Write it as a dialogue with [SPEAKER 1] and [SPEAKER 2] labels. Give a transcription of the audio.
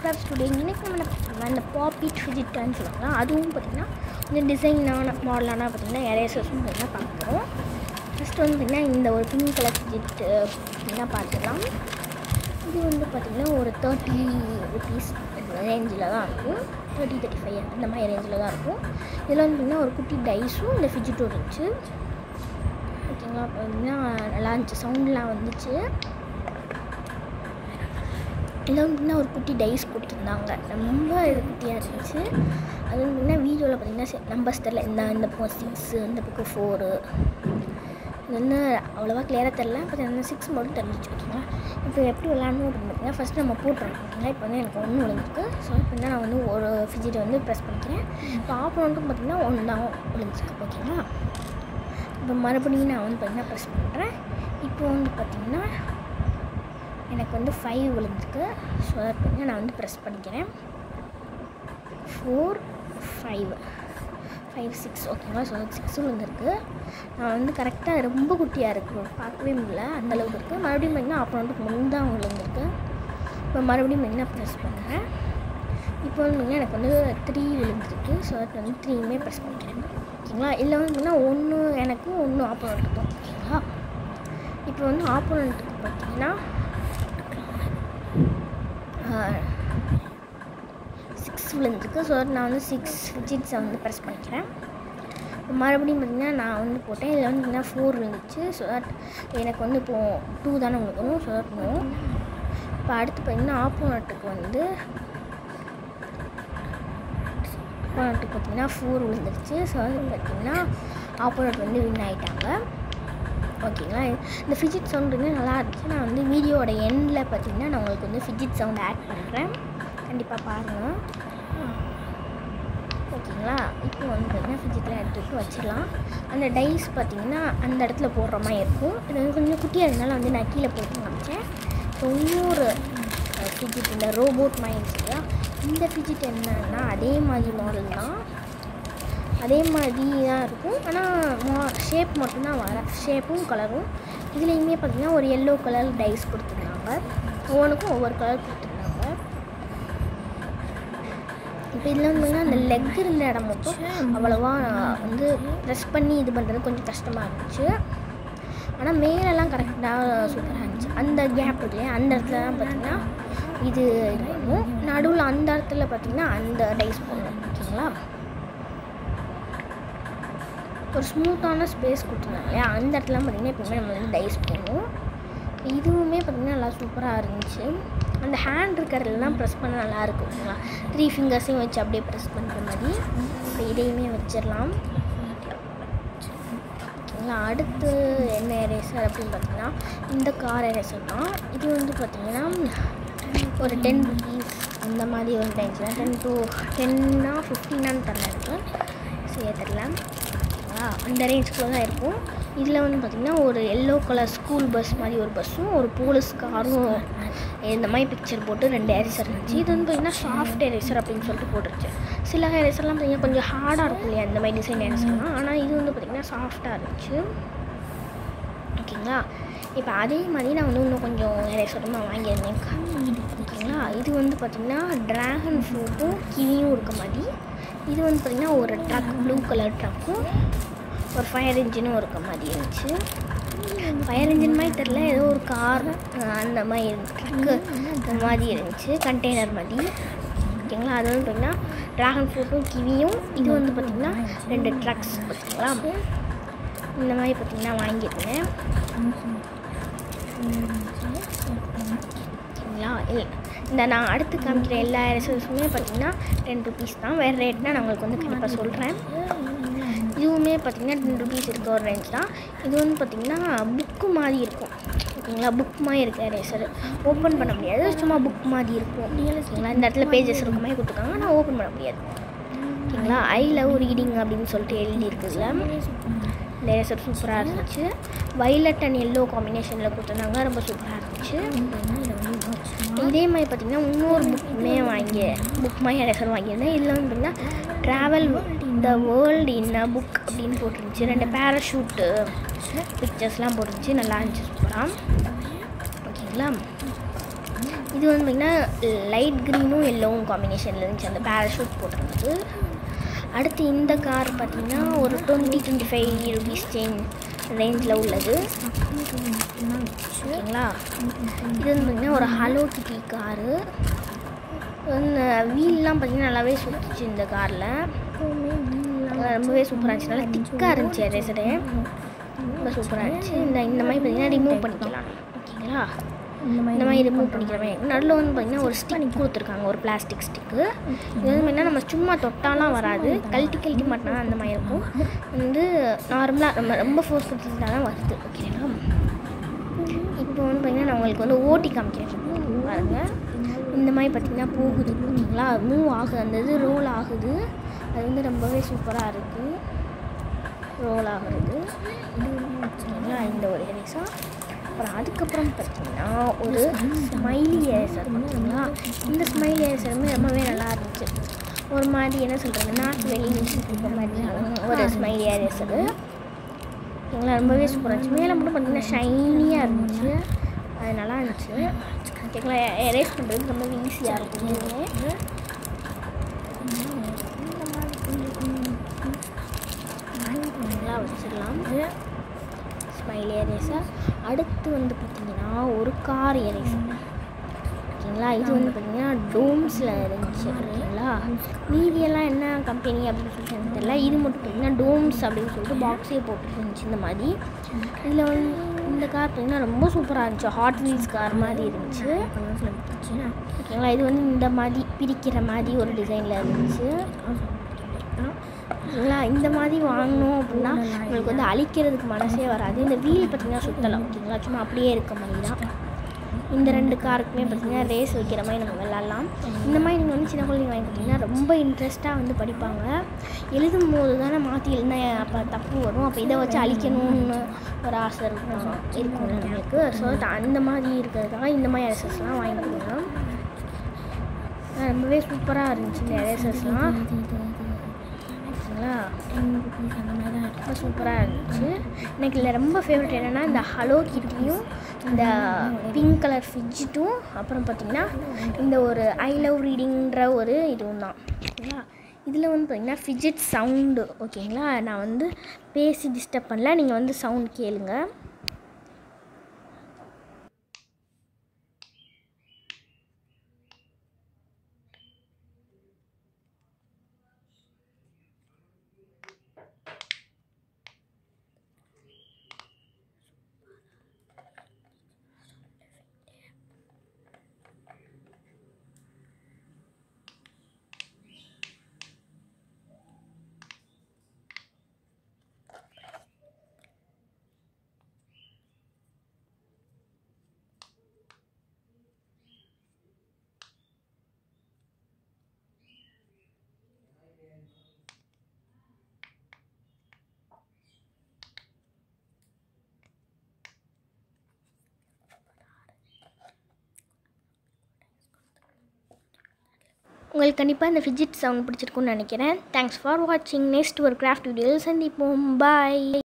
[SPEAKER 1] craft studio இன்னைக்கு நம்ம நம்ம அந்த பாப்பிட் ஃபிஜிட்டான்னு சொல்லுவாங்க அதுவும் பார்த்திங்கன்னா கொஞ்சம் டிசைனான மாடலான பார்த்திங்கன்னா எரேசர்ஸும் பார்த்திங்கன்னா பார்க்குறோம் ஃபஸ்ட்டு வந்து பார்த்திங்கன்னா இந்த ஒரு பிங்க் கலர் ஃபிஜிட் பார்த்திங்கன்னா பார்த்துக்கலாம் இது வந்து பார்த்திங்கன்னா ஒரு தேர்ட்டி ருபீஸ் ரேஞ்சில் தான் இருக்கும் தேர்ட்டி தேர்ட்டி ஃபைவ் அந்த மாதிரி ரேஞ்சில் தான் இருக்கும் இதில் வந்து பார்த்திங்கன்னா ஒரு குட்டி டைஸும் இந்த ஃபிஜிட்டும் இருந்துச்சு ஓகேங்களா அப்போ பார்த்தீங்கன்னா நல்லா இருந்துச்சு சவுண்ட்லாம் வந்துச்சு இதில் வந்து பார்த்தீங்கன்னா ஒரு குட்டி டைஸ் கொடுத்துருந்தாங்க ரொம்ப இது குட்டியாக இருந்துச்சு அது வந்து பார்த்தீங்கன்னா வீடியோவில் பார்த்தீங்கன்னா நம்பர்ஸ் தெரில இந்த இந்த பக்கம் சிக்ஸு இந்த பக்கம் ஃபோரு இது வந்து அவ்வளோவா கிளியராக தெரில பட் அந்த சிக்ஸ் மட்டும் தெரிஞ்சிச்சு ஓகேங்களா இப்போ எப்படி விளாடணும் அப்படின்னு பார்த்தீங்கன்னா ஃபஸ்ட்டு நம்ம போட்டுறோம் ஓகேங்களா இப்போ வந்து எனக்கு ஒன்று விழுந்துருக்கு ஸோ இப்போ வந்து நான் வந்து ஒரு ஃபிஜிட்டை வந்து ப்ரெஸ் பண்ணிக்கிறேன் இப்போ ஆப்போனண்ட்டும் பார்த்தீங்கன்னா ஒன்று தான் விழுந்துருக்கு ஓகேங்களா இப்போ மறுபடியும் நான் வந்து பார்த்தீங்கன்னா ப்ரெஸ் பண்ணுறேன் இப்போ வந்து பார்த்தீங்கன்னா எனக்கு வந்து ஃபைவ் விழுந்துருக்கு ஸோ அதை பார்த்தீங்கன்னா நான் வந்து ப்ரெஸ் பண்ணிக்கிறேன் ஃபோர் ஃபைவ் ஃபைவ் சிக்ஸ் ஓகேங்களா ஸோ சிக்ஸ் விழுந்திருக்கு நான் வந்து கரெக்டாக ரொம்ப குட்டியாக இருக்குது பார்க்கவே முடியல அந்தளவுக்கு இருக்குது மறுபடியும் பார்த்தீங்கன்னா ஆப்போனண்ட்டுக்கு முன் தான் விழுந்திருக்கு இப்போ மறுபடியும் பார்த்தீங்கன்னா ப்ரெஸ் பண்ணுறேன் இப்போ வந்து பார்த்தீங்கன்னா எனக்கு வந்து த்ரீ விழுந்திருக்கு ஸோ அதுக்கு வந்து த்ரீயுமே ப்ரெஸ் பண்ணிக்கிறேன் ஓகேங்களா இல்லை வந்து பார்த்தீங்கன்னா ஒன்று எனக்கும் ஒன்று ஆப்போனண்ட்டுக்கும் ஓகேங்களா இப்போ வந்து ஆப்போனண்ட்டுக்கு பார்த்தீங்கன்னா சிக்ஸ் விழுந்துருக்கு ஸோ நான் வந்து சிக்ஸ் ஃபிஜிட்ஸை வந்து ப்ரெஸ் பண்ணிக்கிறேன் இப்போ மறுபடியும் பார்த்திங்கன்னா நான் வந்து போட்டேன் இதில் வந்து பார்த்திங்கன்னா ஃபோர் விழுந்துச்சு ஸோ தட் எனக்கு வந்து இப்போது டூ தானே விழுக்கணும் ஸோ தட் நோ இப்போ அடுத்து பார்த்திங்கன்னா ஆப்போனட்டுக்கு வந்து ஆப்போனட்டுக்கு பார்த்திங்கன்னா ஃபோர் விழுந்துருச்சு ஸோ அது பார்த்திங்கன்னா ஆப்போனட் வந்து வின் ஆகிட்டாங்க ஓகேங்களா இந்த ஃபிஜிட் சவுண்ட் வந்து நல்லா இருந்துச்சு நான் வந்து வீடியோட எண்டில் பார்த்தீங்கன்னா நான் உங்களுக்கு வந்து ஃபிஜிட் சவுண்ட் ஆட் பண்ணுறேன் கண்டிப்பாக பாருங்கள் ஓகேங்களா இப்போ வந்து பார்த்தீங்கன்னா ஃபிஜிட்டில் எடுத்துகிட்டு வச்சிடலாம் அந்த டைஸ் பார்த்தீங்கன்னா அந்த இடத்துல போடுற மாதிரி இருக்கும் இது வந்து கொஞ்சம் குட்டியாக இருந்தாலும் வந்து நான் கீழே போட்டு காமிச்சேன் இப்போ இன்னொரு ஃபிஜிட் இந்த ரோபோட் மாதிரி இருந்துச்சு இந்த ஃபிஜிட் என்னன்னா அதே மாதிரி மாடல் தான் அதே மாதிரி தான் இருக்கும் ஆனால் மா ஷேப் மட்டும்தான் வர ஷேப்பும் கலரும் இதுலேயுமே பார்த்திங்கன்னா ஒரு எல்லோ கலர் டைஸ் கொடுத்துருந்தாங்க ஒவ்வொன்றுக்கும் ஒவ்வொரு கலர் கொடுத்துருந்தாங்க இப்போ இதில் வந்து அந்த லெக் இருந்த இடம் மட்டும் அவ்வளோவா வந்து ப்ரெஸ் பண்ணி இது பண்ணுறது கொஞ்சம் கஷ்டமாக இருந்துச்சு ஆனால் மேலெல்லாம் கரெக்டாக சூப்பராக இருந்துச்சு அந்த கேப் இருக்கு இல்லையா அந்த இடத்துல தான் பார்த்திங்கன்னா இது இது பண்ணும் நடுவில் அந்த இடத்துல பார்த்திங்கன்னா அந்த டைஸ் போடணும் ஓகேங்களா ஒரு ஸ்மூத்தான ஸ்பேஸ் கொடுத்துருந்தாங்க இல்லையா அந்த இடத்துல பார்த்திங்கன்னா எப்பவுமே நம்ம வந்து டைஸ் போடணும் இதுவுமே பார்த்திங்கன்னா நல்லா சூப்பராக இருந்துச்சு அந்த ஹேண்ட் இருக்கிறதுலாம் ப்ரெஸ் பண்ண நல்லா இருக்கும் ஓகேங்களா த்ரீ ஃபிங்கர்ஸையும் வச்சு அப்படியே ப்ரெஸ் பண்ணுற மாதிரி இப்போ இதையுமே வச்சிடலாம் ஓகேங்களா அடுத்து என்ன எரேசர் அப்படின்னு பார்த்தீங்கன்னா இந்த கார் எரேசர் தான் இது வந்து பார்த்திங்கன்னா ஒரு டென் ருபீஸ் அந்த மாதிரி ஒரு ரேஞ்சில் டென் டு டென்னா ஃபிஃப்டீனான்னு தரல இருக்கு சரியா தெரில ஓகேங்களா அந்த ரேஞ்சுக்குள்ள தான் இருக்கும் இதில் வந்து பார்த்திங்கன்னா ஒரு எல்லோ கலர் ஸ்கூல் பஸ் மாதிரி ஒரு பஸ்ஸும் ஒரு போலீஸ் காரும் இந்த மாதிரி பிக்சர் போட்டு ரெண்டு எரேசர் இருந்துச்சு இது வந்து பார்த்திங்கன்னா சாஃப்ட் எரேசர் அப்படின்னு சொல்லிட்டு போட்டுருச்சு சில எரேசர்லாம் பார்த்திங்கன்னா கொஞ்சம் ஹார்டாக இருக்கும் இல்லையா இந்த மாதிரி டிசைன் எரேசர்லாம் ஆனால் இது வந்து பார்த்திங்கன்னா சாஃப்டாக இருந்துச்சு ஓகேங்களா இப்போ அதே மாதிரி நான் வந்து இன்னும் கொஞ்சம் எரேசரும் வாங்கியிருந்தேன் ஓகேங்களா இது வந்து பார்த்திங்கன்னா ட்ராகன் ஃப்ரூட்டும் கிவியும் இருக்க மாதிரி இது வந்து பார்த்திங்கன்னா ஒரு ட்ரக் ப்ளூ கலர் ட்ரக்கும் ஒரு ஃபயர் இன்ஜினும் இருக்க மாதிரி இருந்துச்சு ஃபயர் இன்ஜின் மாதிரி தெரில ஏதோ ஒரு கார் அந்த மாதிரி ட்ரக்கு அந்த மாதிரி இருந்துச்சு கண்டெய்னர் மாதிரி ஓகேங்களா அது வந்து பார்த்திங்கன்னா ட்ராகன் ஃப்ரூட்டும் கிவியும் இது வந்து பார்த்திங்கன்னா ரெண்டு ட்ரக்ஸ் ஓகேங்களா இந்த மாதிரி பார்த்திங்கன்னா வாங்கியிருந்தேன் ஓகேங்களா இல்லை இந்த நான் அடுத்து காமிக்கிற எல்லா ரெசல்ஸுமே பார்த்திங்கன்னா டென் ருபீஸ் தான் வேறு ரேட்னா நான் உங்களுக்கு வந்து கண்டிப்பாக சொல்கிறேன் இதுவுமே பார்த்திங்கன்னா டென் ருபீஸ் இருக்க ஒரு ரேஞ்ச் தான் இது வந்து பார்த்திங்கன்னா புக்கு மாதிரி இருக்கும் ஓகேங்களா புக் மாதிரி இருக்க ரேசர் ஓப்பன் பண்ண முடியாது சும்மா புக் மாதிரி இருக்கும் ஓகேங்களா இந்த இடத்துல பேஜஸ் இருக்க மாதிரி கொடுத்துருக்காங்க ஆனால் ஓப்பன் பண்ண முடியாது ஓகேங்களா ஐ லவ் ரீடிங் அப்படின்னு சொல்லிட்டு எழுதி இருக்குதுல இந்த ரேசர் சூப்பராக இருந்துச்சு வைலட் அண்ட் எல்லோ காம்பினேஷனில் கொடுத்துருந்தாங்க ரொம்ப சூப்பராக இருந்துச்சு இதே மாதிரி பார்த்திங்கன்னா இன்னொரு புக்குமே வாங்கி புக் மாதிரி ரேசர் வாங்கியிருந்தேன் இதில் வந்து பார்த்திங்கன்னா travel the world in a book அப்படின்னு போட்டுருந்துச்சு ரெண்டு பேராஷூட்டு பிக்சர்ஸ்லாம் போட்டுருந்துச்சு நல்லா இருந்துச்சு சூப்பராக ஓகேங்களா இது வந்து பார்த்திங்கன்னா லைட் க்ரீனும் எல்லோவும் காம்பினேஷனில் இருந்துச்சு அந்த பேராஷூட் போட்டிருந்தது அடுத்து இந்த கார் பார்த்திங்கன்னா ஒரு twenty twenty five rupees change ரேஞ்சில் உள்ளது ஓகேங்களா இது வந்து பார்த்திங்கன்னா ஒரு ஹலோ கிட்டி காரு வந்து வீல்லாம் பார்த்திங்கன்னா நல்லாவே சுற்றுச்சு இந்த காரில் ரொம்பவே சூப்பராக இருந்துச்சு நல்லா திக்காக இருந்துச்சு ரேசரு ரொம்ப சூப்பராக இருந்துச்சு இந்த இந்த மாதிரி பார்த்திங்கன்னா ரிமூவ் பண்ணிக்கலாம் ஓகேங்களா இந்த மாதிரி ரிமூவ் பண்ணிக்கிறவே நடுவில் வந்து பார்த்திங்கன்னா ஒரு ஸ்டிக் கொடுத்துருக்காங்க ஒரு பிளாஸ்டிக் ஸ்டிக்கு இது வந்து பார்த்திங்கன்னா நம்ம சும்மா தொட்டாலாம் வராது கழட்டி கழட்டி மாட்டினா அந்த மாதிரி இருக்கும் வந்து நார்மலாக ரொம்ப ரொம்ப ஃபோர்ஸ் கொடுத்துட்டா தான் வருது ஓகேங்களா இப்போ வந்து பார்த்திங்கன்னா நான் உங்களுக்கு வந்து ஓட்டி காமிக்கிறேன் பாருங்கள் இந்த மாதிரி பார்த்திங்கன்னா போகுது ஓகேங்களா மூவ் ஆகுது அந்த இது ரோல் ஆகுது அது வந்து ரொம்பவே சூப்பராக இருக்குது ரோல் ஆகுறது ஓகேங்களா இந்த ஒரு எரேஸா அப்புறம் அதுக்கப்புறம் பார்த்தீங்கன்னா ஒரு ஸ்மைலி ஏசர் பார்த்தீங்களா இந்த ஸ்மைலி ஏசருமே ரொம்பவே நல்லா இருந்துச்சு ஒரு மாதிரி என்ன சொல்கிறது நாட்டு வெளி இந்த மாதிரி ஒரு ஸ்மைலி ஏசரு ஓகேங்களா ரொம்பவே சூப்பராக இருந்துச்சு மேலே மட்டும் பார்த்தீங்கன்னா ஷைனியாக இருந்துச்சு அது நல்லா இருந்துச்சு ஓகேங்களா எரேஸ் பண்ணுறதுக்கு ரொம்ப ஈஸியாக இருக்கும் நல்லா வச்சிடலாம் ஸ்மைல் எரேசர் அடுத்து வந்து பார்த்திங்கன்னா ஒரு கார் எரேசர் ஓகேங்களா இது வந்து பார்த்திங்கன்னா டோம்ஸில் இருந்துச்சு ஓகேங்களா மீதியெல்லாம் என்ன கம்பெனி அப்படின்னு சொல்லிட்டு எனக்கு தெரியல இது மட்டும் பார்த்திங்கன்னா டோம்ஸ் அப்படின்னு சொல்லிட்டு பாக்ஸே போட்டு இருந்துச்சு இந்த மாதிரி இதில் வந்து இந்த கார் பார்த்திங்கன்னா ரொம்ப சூப்பராக இருந்துச்சு ஹாட் வீல்ஸ் கார் மாதிரி இருந்துச்சு ஓகேங்களா இது வந்து இந்த மாதிரி பிரிக்கிற மாதிரி ஒரு டிசைனில் இருந்துச்சு ஓகேங்களா இந்த மாதிரி வாங்கினோம் அப்படின்னா உங்களுக்கு வந்து அழிக்கிறதுக்கு மனசே வராது இந்த வீல் பார்த்திங்கன்னா சுத்தலாம் ஓகேங்களா சும்மா அப்படியே இருக்க மாதிரி தான் இந்த ரெண்டு காருக்குமே பார்த்திங்கன்னா ரேஸ் வைக்கிற மாதிரி நம்ம விளாட்லாம் இந்த மாதிரி நீங்கள் வந்து சின்ன குழந்தைங்க வாங்கி கொடுத்தீங்கன்னா ரொம்ப இன்ட்ரெஸ்ட்டாக வந்து படிப்பாங்க எழுதும் போது தானே மாற்றி எழுதினா அப்போ தப்பு வரும் அப்போ இதை வச்சு அழிக்கணும்னு ஒரு ஆசை இருக்கும் இருக்கும்ல நம்மளுக்கு ஸோ அந்த மாதிரி இருக்கிறதுக்காக இந்த மாதிரி எரேசர்ஸ்லாம் வாங்கி கொடுங்க ரொம்பவே சூப்பராக இருந்துச்சு இந்த எரேசர்ஸ்லாம் ஓகேங்களா ரொம்ப சூப்பராக இருந்துச்சு எனக்கு இதில் ரொம்ப ஃபேவரட் என்னென்னா இந்த ஹலோ கிட்டியும் இந்த பிங்க் கலர் ஃபிட்ஜிட்டும் அப்புறம் பார்த்திங்கன்னா இந்த ஒரு ஐ லவ் ரீடிங்கிற ஒரு இதுவும் தான் ஓகேங்களா இதில் வந்து பார்த்திங்கன்னா ஃபிஜிட் சவுண்டு ஓகேங்களா நான் வந்து பேசி டிஸ்டர்ப் பண்ணல நீங்கள் வந்து சவுண்ட் கேளுங்க உங்களுக்கு கண்டிப்பாக இந்த ஃபிஜிட் சவுண்ட் பிடிச்சிருக்குன்னு நினைக்கிறேன் தேங்க்ஸ் ஃபார் வாட்சிங் நெக்ஸ்ட் ஒரு கிராஃப்ட் வீடியோவில் சந்திப்போம் பாய்